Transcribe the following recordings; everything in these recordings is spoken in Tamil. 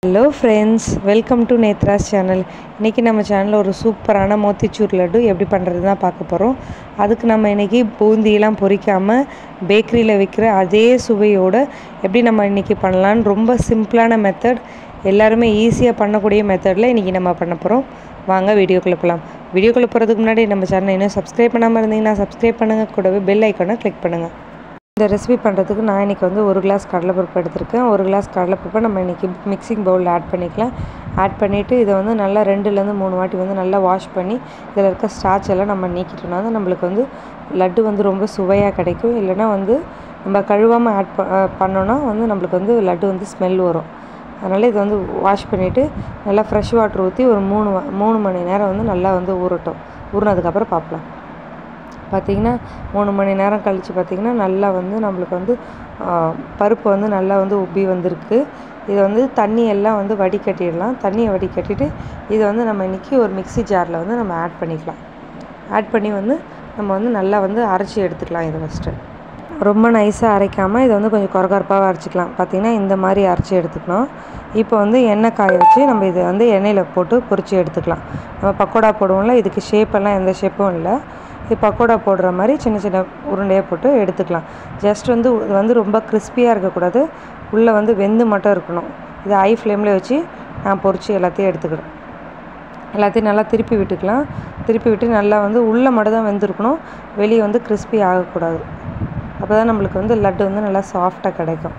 hello friends welcome to Netra's channel இன்றைக்கி நம்ம சேனலில் ஒரு சூப்பரான மோத்திச்சூர் லட்டு எப்படி பண்ணுறது தான் பார்க்க போகிறோம் அதுக்கு நம்ம இன்றைக்கி பூந்தியெல்லாம் பொரிக்காமல் பேக்கரியில் விற்கிற அதே சுவையோடு எப்படி நம்ம இன்றைக்கி பண்ணலான்னு ரொம்ப சிம்பிளான மெத்தட் எல்லாருமே ஈஸியாக பண்ணக்கூடிய மெத்தடில் இன்றைக்கி நம்ம பண்ண போகிறோம் வாங்க வீடியோக்குள்ளே போகலாம் வீடியோக்குள்ளே போகிறதுக்கு முன்னாடி நம்ம சேனலை இன்னும் சப்ஸ்கிரைப் பண்ணாமல் இருந்தீங்கன்னா சப்ஸ்கிரைப் பண்ணுங்கள் கூடவே பெல் ஐக்கானை கிளிக் பண்ணுங்கள் இந்த ரெசிபி பண்ணுறதுக்கு நான் இன்றைக்கி வந்து ஒரு கிளாஸ் கடலைப்பருப்பு எடுத்திருக்கேன் ஒரு கிளாஸ் கடலைப்பருப்பை நம்ம இன்றைக்கி மிக்சிங் பவுலில் ஆட் பண்ணிக்கலாம் ஆட் பண்ணிவிட்டு இதை வந்து நல்லா ரெண்டுலேருந்து மூணு வாட்டி வந்து நல்லா வாஷ் பண்ணி இதில் இருக்க ஸ்டார்ச் எல்லாம் நம்ம நீக்கிட்டோம்னா தான் நம்மளுக்கு வந்து லட்டு வந்து ரொம்ப சுவையாக கிடைக்கும் இல்லைனா வந்து நம்ம கழுவாமல் ஆட் ப பண்ணோன்னா வந்து நம்மளுக்கு வந்து லட்டு வந்து ஸ்மெல் வரும் அதனால் இதை வந்து வாஷ் பண்ணிவிட்டு நல்லா ஃப்ரெஷ் வாட்டர் ஊற்றி ஒரு மூணு மூணு மணி நேரம் வந்து நல்லா வந்து ஊறட்டும் ஊறினதுக்கப்புறம் பார்க்கலாம் பார்த்திங்கன்னா மூணு மணி நேரம் கழித்து பார்த்திங்கன்னா நல்லா வந்து நம்மளுக்கு வந்து பருப்பு வந்து நல்லா வந்து உப்பி வந்திருக்கு இதை வந்து தண்ணி எல்லாம் வந்து வடிகட்டிடலாம் தண்ணியை வடிகட்டிட்டு இதை வந்து நம்ம இன்றைக்கி ஒரு மிக்சி ஜாரில் வந்து நம்ம ஆட் பண்ணிக்கலாம் ஆட் பண்ணி வந்து நம்ம வந்து நல்லா வந்து அரைச்சி எடுத்துக்கலாம் இதை ஃபஸ்ட்டு ரொம்ப நைஸாக அரைக்காமல் இதை வந்து கொஞ்சம் குறகரப்பாக அரைச்சிக்கலாம் பார்த்திங்கன்னா இந்த மாதிரி அரைச்சி எடுத்துக்கணும் இப்போ வந்து எண்ணெய் காய வச்சு நம்ம இதை வந்து எண்ணெயில் போட்டு பொரித்து எடுத்துக்கலாம் நம்ம பக்கோடா போடுவோம்ல இதுக்கு ஷேப்பெல்லாம் எந்த ஷேப்பும் இல்லை இது பக்கோடா போடுற மாதிரி சின்ன சின்ன உருண்டையாக போட்டு எடுத்துக்கலாம் ஜஸ்ட் வந்து இது வந்து ரொம்ப கிறிஸ்பியாக இருக்கக்கூடாது உள்ளே வந்து வெந்து மட்டும் இருக்கணும் இது ஹை ஃப்ளேமில் வச்சு நான் பொரித்து எல்லாத்தையும் எடுத்துக்கிடுவேன் எல்லாத்தையும் நல்லா திருப்பி விட்டுக்கலாம் திருப்பி விட்டு நல்லா வந்து உள்ளே மட்டும் தான் வெந்திருக்கணும் வெளியே வந்து கிறிஸ்பி ஆகக்கூடாது அப்போ தான் நம்மளுக்கு வந்து லட்டு வந்து நல்லா சாஃப்டாக கிடைக்கும்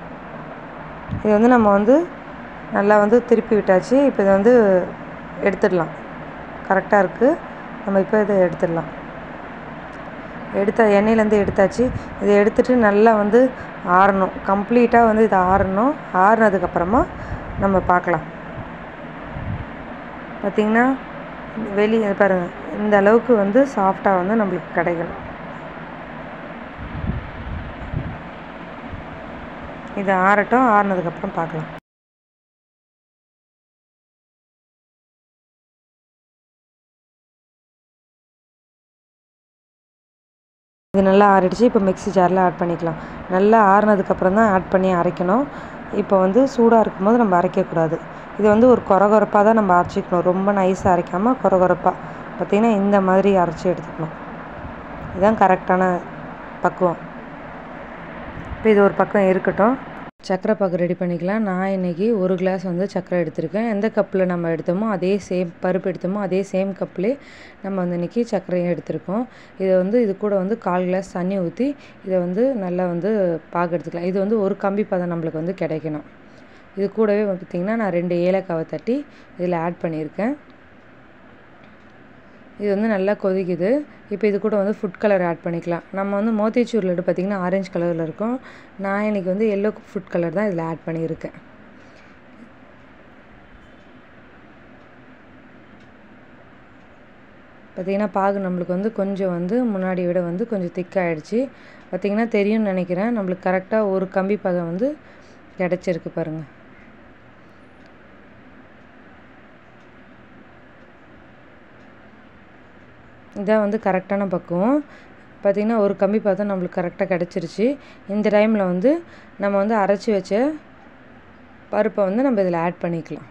இது வந்து நம்ம வந்து நல்லா வந்து திருப்பி விட்டாச்சு இப்போ இதை வந்து எடுத்துடலாம் கரெக்டாக இருக்குது நம்ம இப்போ இதை எடுத்துடலாம் எடுத்த எண்ணெயிலேருந்து எடுத்தாச்சு இதை எடுத்துகிட்டு நல்லா வந்து ஆறணும் கம்ப்ளீட்டாக வந்து இதை ஆறணும் ஆறுனதுக்கப்புறமா நம்ம பார்க்கலாம் பார்த்திங்கன்னா வெளியே பாருங்கள் இந்த அளவுக்கு வந்து சாஃப்டாக வந்து நம்மளுக்கு கிடைக்கணும் இது ஆறட்டும் ஆறுனதுக்கப்புறம் பார்க்கலாம் இது நல்லா ஆறிடுச்சு இப்போ மிக்ஸி ஜாரில் ஆட் பண்ணிக்கலாம் நல்லா ஆறுனதுக்கப்புறம் தான் ஆட் பண்ணி அரைக்கணும் இப்போ வந்து சூடாக இருக்கும்போது நம்ம அரைக்கக்கூடாது இது வந்து ஒரு கொரகொரப்பாக தான் நம்ம அரைச்சிக்கணும் ரொம்ப நைஸாக அரைக்காமல் கொரகொரப்பாக பார்த்திங்கன்னா இந்த மாதிரி அரைச்சி எடுத்துக்கணும் இதுதான் கரெக்டான பக்குவம் இப்போ இது ஒரு பக்கம் இருக்கட்டும் சர்க்கரை பாக்கு ரெடி பண்ணிக்கலாம் நான் இன்றைக்கி ஒரு கிளாஸ் வந்து சர்க்கரை எடுத்திருக்கேன் எந்த கப்பில் நம்ம எடுத்தோமோ அதே சேம் பருப்பு எடுத்தோமோ அதே சேம் கப்லேயே நம்ம வந்து இன்றைக்கி சர்க்கரையும் எடுத்திருக்கோம் இதை வந்து இது கூட வந்து கால் கிளாஸ் தண்ணி ஊற்றி இதை வந்து நல்லா வந்து பாகு எடுத்துக்கலாம் இது வந்து ஒரு கம்பி பதம் நம்மளுக்கு வந்து கிடைக்கணும் இது கூடவே பார்த்திங்கன்னா நான் ரெண்டு ஏலக்காவை தட்டி இதில் ஆட் பண்ணியிருக்கேன் இது வந்து நல்லா கொதிக்குது இப்போ இது கூட வந்து ஃபுட் கலர் ஆட் பண்ணிக்கலாம் நம்ம வந்து மோத்திச்சூர் லட்டு பார்த்திங்கன்னா ஆரஞ்சு கலரில் இருக்கும் நான் இன்றைக்கி வந்து எல்லோ ஃபுட் கலர் தான் இதில் ஆட் பண்ணியிருக்கேன் பார்த்திங்கன்னா பாகு நம்மளுக்கு வந்து கொஞ்சம் வந்து முன்னாடி விட வந்து கொஞ்சம் திக்காகிடுச்சு பார்த்திங்கன்னா தெரியும்னு நினைக்கிறேன் நம்மளுக்கு கரெக்டாக ஒரு கம்பி பதம் வந்து கிடச்சிருக்கு பாருங்கள் இதான் வந்து கரெக்டான பக்குவம் பார்த்திங்கன்னா ஒரு கம்பி பார்த்தா நம்மளுக்கு கரெக்டாக கிடச்சிருச்சு இந்த டைமில் வந்து நம்ம வந்து அரைச்சி வச்ச பருப்பை வந்து நம்ம இதில் ஆட் பண்ணிக்கலாம்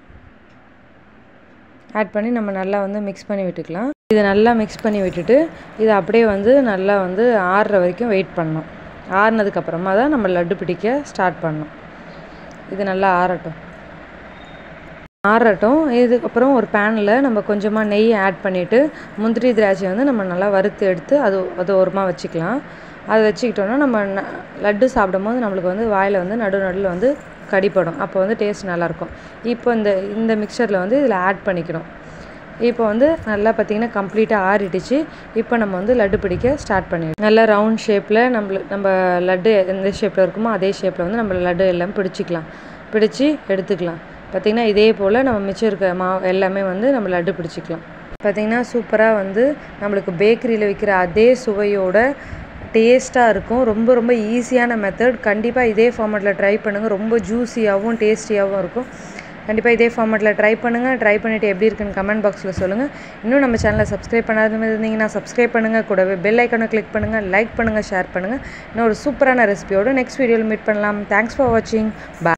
ஆட் பண்ணி நம்ம நல்லா வந்து மிக்ஸ் பண்ணி விட்டுக்கலாம் இதை நல்லா மிக்ஸ் பண்ணி விட்டுட்டு இதை அப்படியே வந்து நல்லா வந்து ஆறுற வரைக்கும் வெயிட் பண்ணணும் ஆறுனதுக்கப்புறமா தான் நம்ம லட்டு பிடிக்க ஸ்டார்ட் பண்ணணும் இது நல்லா ஆறட்டும் ஆறட்டும் இதுக்கப்புறம் ஒரு பேனில் நம்ம கொஞ்சமாக நெய் ஆட் பண்ணிவிட்டு முந்திரி திராட்சை வந்து நம்ம நல்லா வறுத்து எடுத்து அது அது ஓரமாக வச்சுக்கலாம் அதை வச்சுக்கிட்டோன்னா நம்ம லட்டு சாப்பிடும் போது நம்மளுக்கு வந்து வாயில் வந்து நடு நடுவில் வந்து கடிப்படும் அப்போ வந்து டேஸ்ட் நல்லாயிருக்கும் இப்போ இந்த இந்த மிக்சரில் வந்து இதில் ஆட் பண்ணிக்கணும் இப்போ வந்து நல்லா பார்த்திங்கன்னா கம்ப்ளீட்டாக ஆறிடுச்சு இப்போ நம்ம வந்து லட்டு பிடிக்க ஸ்டார்ட் பண்ணிடுவோம் நல்லா ரவுண்ட் ஷேப்பில் நம்மள நம்ம லட்டு எந்த ஷேப்பில் இருக்குமோ அதே ஷேப்பில் வந்து நம்ம லட்டு எல்லாம் பிடிச்சிக்கலாம் பிடிச்சி எடுத்துக்கலாம் பார்த்திங்கன்னா இதே போல் நம்ம மிச்சம் இருக்க மாவு எல்லாமே வந்து நம்ம லட்டு பிடிச்சிக்கலாம் பார்த்திங்கன்னா சூப்பராக வந்து நம்மளுக்கு பேக்கரியில் விற்கிற அதே சுவையோட டேஸ்ட்டாக இருக்கும் ரொம்ப ரொம்ப ஈஸியான மெத்தட் கண்டிப்பாக இதே ஃபார்மேட்டில் ட்ரை பண்ணுங்கள் ரொம்ப ஜூஸியாகவும் டேஸ்டியாகவும் இருக்கும் கண்டிப்பாக இதே ஃபார்மேட்டில் ட்ரை பண்ணுங்கள் ட்ரை பண்ணிவிட்டு எப்படி இருக்குன்னு கமெண்ட் பாக்ஸில் சொல்லுங்கள் இன்னும் நம்ம சேனலை சப்ஸ்கிரைப் பண்ணாத மாதிரி இருந்தீங்கன்னா சப்ஸ்கிரைப் பண்ணுங்கள் கூடவே பெல் ஐக்கனை கிளிக் பண்ணுங்கள் லைக் பண்ணுங்கள் ஷேர் பண்ணுங்கள் இன்னும் ஒரு சூப்பரான ரெசிபியோடு நெக்ஸ்ட் வீடியோவில் மீட் பண்ணலாம் தேங்க்ஸ் ஃபார் வாட்சிங் பாய்